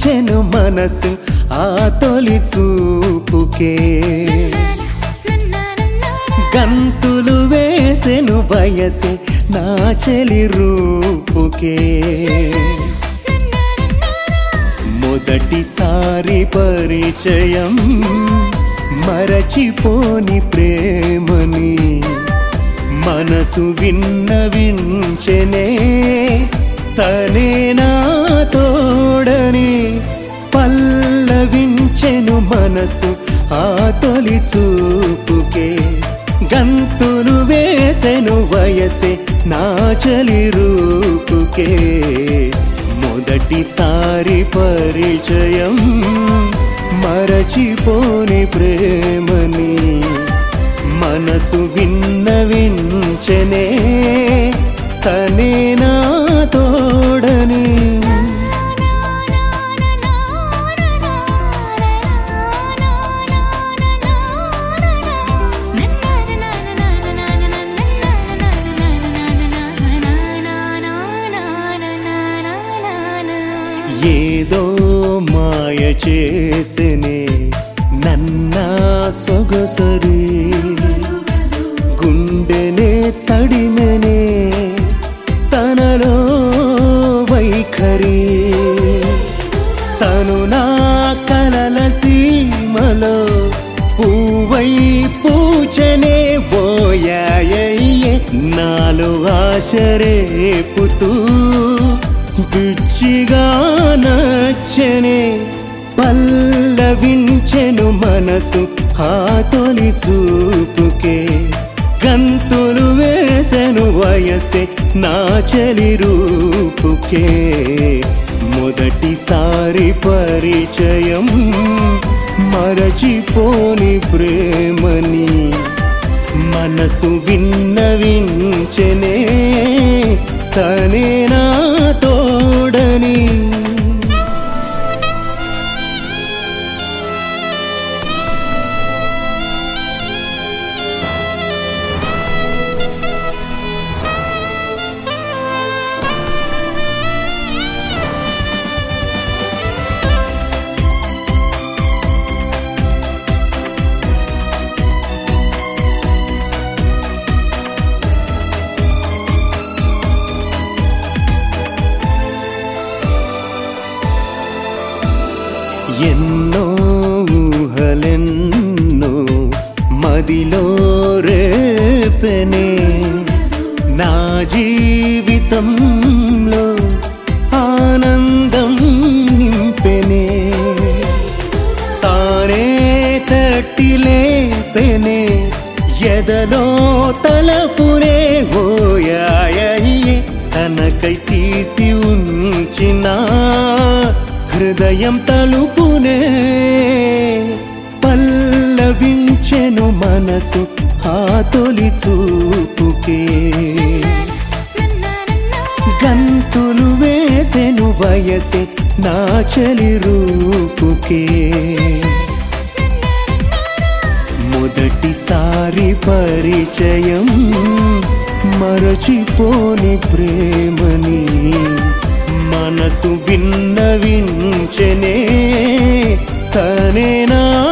వించెను మనసు ఆ తొలి చూపుకే గంతులు వేసెను వయసే నా చెలి రూపుకే మొదటిసారి పరిచయం మరచిపోని ప్రేమని మనసు విన్నవించెనే తనే నా తోడని పల్లవించెను మనసు ఆ తొలి చూపుకే గంతులు వేసెను వయసే నా చలి రూపుకే మొదటిసారి పరిచయం మరచిపోని ప్రేమని మనసు విన్నవించనే తనే నా తోడని ఏదో మాయ చేసెనే నన్న సొగసరి గుండెనే తడిమెనే తనలో వైఖరి తను నా కలల సీమలో పువ్వై పూచనే బోయాయయ్యే నాలో ఆశరేపుతూ పిచ్చిగా నచ్చనే పల్లవించెను మనసు ఆ తొలి చూపుకే గంతులు వేసెను వయసే నా చలి రూపుకే మొదటిసారి పరిచయం మరచిపోని ప్రేమని మనసు విన్నవించెనే తనే నా తోడని ఎన్నో ఊహలెన్నో మదిలో రేపెనే నా జీవితంలో ఆనందం నింపెనే తానే తట్టి లేపెనే ఎదలో తలపునే ఓయాయయ్యే తనకై తీసి ఉంచిన హృదయం తలుపునే పల్లవించెను మనసు ఆ తొలి చూపుకే గంతులు వేసెను వయసే నా చలి రూపుకే మొదటిసారి పరిచయం మరచిపోని ప్రేమని మనసు విన్నవించనే తనే నా